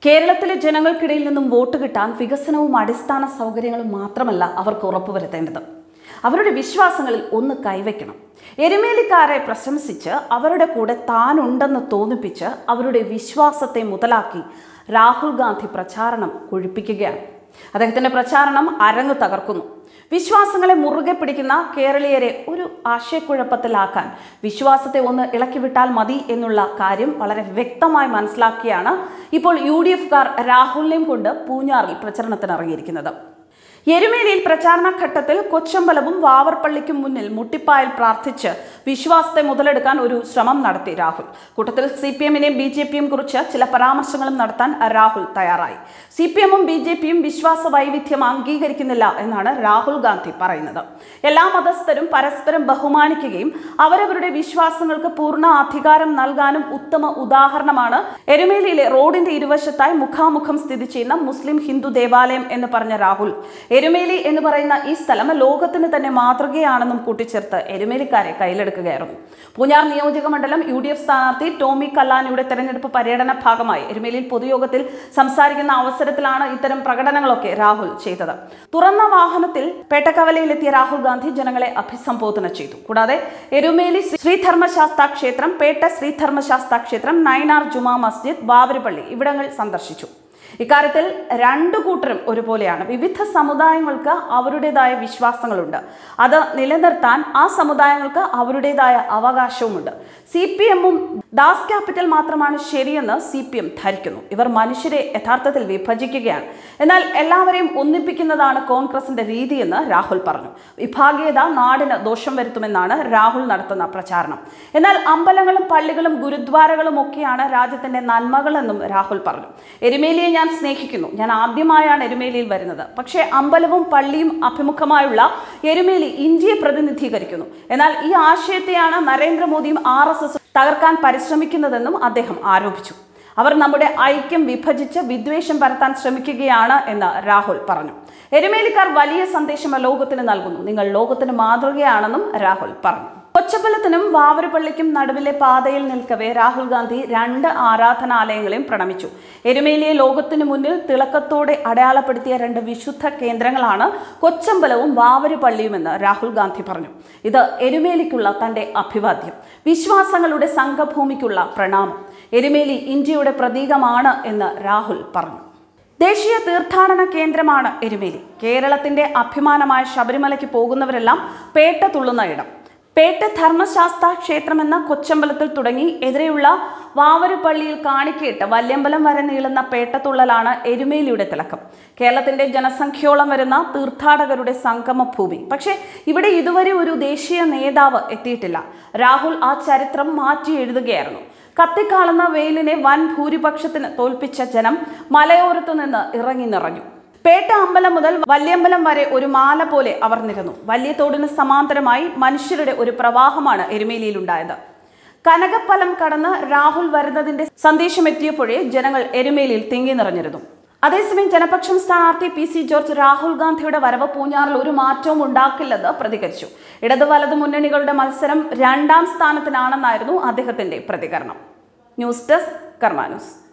കേരളത്തിലെ ജനങ്ങൾക്കിടയിൽ നിന്നും വോട്ട് കിട്ടാൻ വികസനവും അടിസ്ഥാന സൗകര്യങ്ങളും മാത്രമല്ല അവർക്ക് ഉറപ്പുവരുത്തേണ്ടത് അവരുടെ വിശ്വാസങ്ങളിൽ ഒന്ന് കൈവയ്ക്കണം എരുമേലിക്കാരെ പ്രശംസിച്ച് അവരുടെ കൂടെ താനുണ്ടെന്ന് തോന്നിപ്പിച്ച് അവരുടെ വിശ്വാസത്തെ മുതലാക്കി രാഹുൽ ഗാന്ധി പ്രചാരണം കൊഴിപ്പിക്കുകയാണ് അദ്ദേഹത്തിന്റെ പ്രചാരണം അരങ്ങ് തകർക്കുന്നു വിശ്വാസങ്ങളെ മുറുകെ പിടിക്കുന്ന കേരളീയരെ ഒരു ആശയക്കുഴപ്പത്തിലാക്കാൻ വിശ്വാസത്തെ ഒന്ന് ഇളക്കിവിട്ടാൽ മതി എന്നുള്ള കാര്യം വളരെ വ്യക്തമായി മനസ്സിലാക്കിയാണ് ഇപ്പോൾ യു ഡി എഫുകാർ രാഹുലിനെയും കൊണ്ട് പൂഞ്ഞാറിൽ പ്രചരണത്തിന് ഇറങ്ങിയിരിക്കുന്നത് എരുമേലിയിൽ പ്രചാരണ ഘട്ടത്തിൽ കൊച്ചമ്പലവും വാവർപ്പള്ളിക്കും മുന്നിൽ മുട്ടിപ്പായിൽ പ്രാർത്ഥിച്ച് വിശ്വാസത്തെ മുതലെടുക്കാൻ ഒരു ശ്രമം നടത്തി രാഹുൽ കൂട്ടത്തിൽ സി പി എമ്മിനെയും ബി ജെ പിയും കുറിച്ച് ചില പരാമർശങ്ങളും നടത്താൻ രാഹുൽ തയ്യാറായി സി പി എമ്മും ബി ജെ പിയും വിശ്വാസ വൈവിധ്യം അംഗീകരിക്കുന്നില്ല എന്നാണ് രാഹുൽ ഗാന്ധി പറയുന്നത് എല്ലാ മതസ്ഥരും പരസ്പരം ബഹുമാനിക്കുകയും അവരവരുടെ വിശ്വാസങ്ങൾക്ക് പൂർണ്ണ അധികാരം നൽകാനും ഉത്തമ ഉദാഹരണമാണ് എരുമേലിയിലെ റോഡിന്റെ ഇരുവശത്തായി മുഖാമുഖം സ്ഥിതി ചെയ്യുന്ന മുസ്ലിം ഹിന്ദു ദേവാലയം എന്ന് പറഞ്ഞ രാഹുൽ എരുമേലി എന്ന് പറയുന്ന ഈ സ്ഥലം ലോകത്തിന് തന്നെ മാതൃകയാണെന്നും കൂട്ടിച്ചേർത്ത് എരുമേലിക്കാരെ കയ്യിലെടുക്കുകയായിരുന്നു പൂഞ്ഞാർ നിയോജക മണ്ഡലം യു ഡി എഫ് സ്ഥാനാർത്ഥി ടോമി കല്ലാനിയുടെ തെരഞ്ഞെടുപ്പ് പര്യടന ഭാഗമായി എരുമേലിയിൽ പൊതുയോഗത്തിൽ സംസാരിക്കുന്ന അവസരത്തിലാണ് ഇത്തരം പ്രകടനങ്ങളൊക്കെ രാഹുൽ ചെയ്തത് തുറന്ന വാഹനത്തിൽ പേട്ടക്കവലയിലെത്തിയ രാഹുൽ ഗാന്ധി ജനങ്ങളെ അഭിസംബോധന ചെയ്തു കൂടാതെ എരുമേലി ശ്രീ- ശ്രീധർമ്മശാസ്ത ക്ഷേത്രം പേട്ട ശ്രീധർമ്മശാസ്ത ക്ഷേത്രം നയനാർ ജുമാ മസ്ജിദ് വാവരുപള്ളി ഇവിടങ്ങൾ സന്ദർശിച്ചു ഇക്കാര്യത്തിൽ രണ്ടു കൂട്ടരും ഒരുപോലെയാണ് വിവിധ സമുദായങ്ങൾക്ക് അവരുടേതായ വിശ്വാസങ്ങളുണ്ട് അത് നിലനിർത്താൻ ആ സമുദായങ്ങൾക്ക് അവരുടേതായ അവകാശവുമുണ്ട് സി പി എമ്മും ദാസ് ക്യാപിറ്റൽ മാത്രമാണ് ശരിയെന്ന് സി പി എം ധരിക്കുന്നു ഇവർ മനുഷ്യരെ യഥാർത്ഥത്തിൽ വിഭജിക്കുകയാണ് എന്നാൽ എല്ലാവരെയും ഒന്നിപ്പിക്കുന്നതാണ് കോൺഗ്രസിന്റെ രീതിയെന്ന് രാഹുൽ പറഞ്ഞു വിഭാഗീയത നാടിന് ദോഷം വരുത്തുമെന്നാണ് രാഹുൽ നടത്തുന്ന പ്രചാരണം എന്നാൽ അമ്പലങ്ങളും പള്ളികളും ഗുരുദ്വാരകളും ഒക്കെയാണ് രാജ്യത്തിന്റെ നന്മകളെന്നും രാഹുൽ പറഞ്ഞു എരുമേലിയെ ഞാൻ സ്നേഹിക്കുന്നു ഞാൻ ആദ്യമായാണ് എരുമേലിയിൽ വരുന്നത് പക്ഷേ അമ്പലവും പള്ളിയും അഭിമുഖമായുള്ള എരുമേലി ഇന്ത്യയെ പ്രതിനിധീകരിക്കുന്നു എന്നാൽ ഈ ആശയത്തെയാണ് നരേന്ദ്രമോദിയും ആർ എസ് എസ് തകർക്കാൻ പരിശ്രമിക്കുന്നതെന്നും അദ്ദേഹം ആരോപിച്ചു അവർ നമ്മുടെ ഐക്യം വിഭജിച്ച് വിദ്വേഷം പരത്താൻ ശ്രമിക്കുകയാണ് എന്ന് രാഹുൽ പറഞ്ഞു എരുമേലിക്കാർ വലിയ സന്ദേശം ലോകത്തിന് നൽകുന്നു നിങ്ങൾ ലോകത്തിന് മാതൃകയാണെന്നും രാഹുൽ പറഞ്ഞു കൊച്ചമ്പലത്തിനും വാവരുപള്ളിക്കും നടുവിലെ പാതയിൽ നിൽക്കവേ രാഹുൽ ഗാന്ധി രണ്ട് ആരാധനാലയങ്ങളെയും പ്രണമിച്ചു എരുമേലിയെ ലോകത്തിനു മുന്നിൽ തിളക്കത്തോടെ അടയാളപ്പെടുത്തിയ രണ്ട് വിശുദ്ധ കേന്ദ്രങ്ങളാണ് കൊച്ചമ്പലവും വാവരുപള്ളിയുമെന്ന് രാഹുൽ ഗാന്ധി പറഞ്ഞു ഇത് എരുമേലിക്കുള്ള തന്റെ അഭിവാദ്യം വിശ്വാസങ്ങളുടെ സംഘഭൂമിക്കുള്ള പ്രണാമം എരുമേലി ഇന്ത്യയുടെ പ്രതീകമാണ് എന്ന് രാഹുൽ പറഞ്ഞു ദേശീയ തീർത്ഥാടന കേന്ദ്രമാണ് എരുമേലി കേരളത്തിന്റെ അഭിമാനമായ ശബരിമലയ്ക്ക് പോകുന്നവരെല്ലാം പേട്ട തുള്ളുന്ന ഇടം പേട്ട ധർമ്മശാസ്ത്ര ക്ഷേത്രമെന്ന കൊച്ചമ്പലത്തിൽ തുടങ്ങി എതിരെയുള്ള വാവരുപള്ളിയിൽ കാണിക്കയിട്ട് വല്യമ്പലം വരെ നീളുന്ന പേട്ടത്തുള്ളലാണ് എരുമേലിയുടെ തിളക്കം കേരളത്തിന്റെ ജനസംഖ്യോളം വരുന്ന തീർത്ഥാടകരുടെ സംഗമ ഭൂമി പക്ഷേ ഇവിടെ ഇതുവരെ ഒരു ദേശീയ നേതാവ് എത്തിയിട്ടില്ല രാഹുൽ ആ ചരിത്രം മാറ്റി എഴുതുകയായിരുന്നു കത്തിക്കാളുന്ന വെയിലിനെ വൻ ഭൂരിപക്ഷത്തിന് തോൽപ്പിച്ച ജനം മലയോരത്തു നിന്ന് ഇറങ്ങി നിറഞ്ഞു പേട്ട അമ്പലം മുതൽ വല്യമ്പലം വരെ ഒരു മാല പോലെ അവർ നിരന്നു വലിയ തോടിന് സമാന്തരമായി മനുഷ്യരുടെ ഒരു പ്രവാഹമാണ് എരുമേലിയിലുണ്ടായത് കനകപ്പലം കടന്ന് രാഹുൽ വരുന്നതിന്റെ സന്ദേശമെത്തിയപ്പോഴേ ജനങ്ങൾ എരുമേലിയിൽ തിങ്ങി നിറഞ്ഞിരുന്നു അതേസമയം ജനപക്ഷം സ്ഥാനാർത്ഥി പി സി ജോർജ് രാഹുൽ ഗാന്ധിയുടെ വരവ് പൂഞ്ഞാറിൽ ഒരു മാറ്റവും ഉണ്ടാക്കില്ലെന്ന് പ്രതികരിച്ചു ഇടത് വലത് മുന്നണികളുടെ മത്സരം രണ്ടാം സ്ഥാനത്തിനാണെന്നായിരുന്നു അദ്ദേഹത്തിന്റെ പ്രതികരണം ന്യൂസ് ഡെസ്ക് കർമാ ന്യൂസ്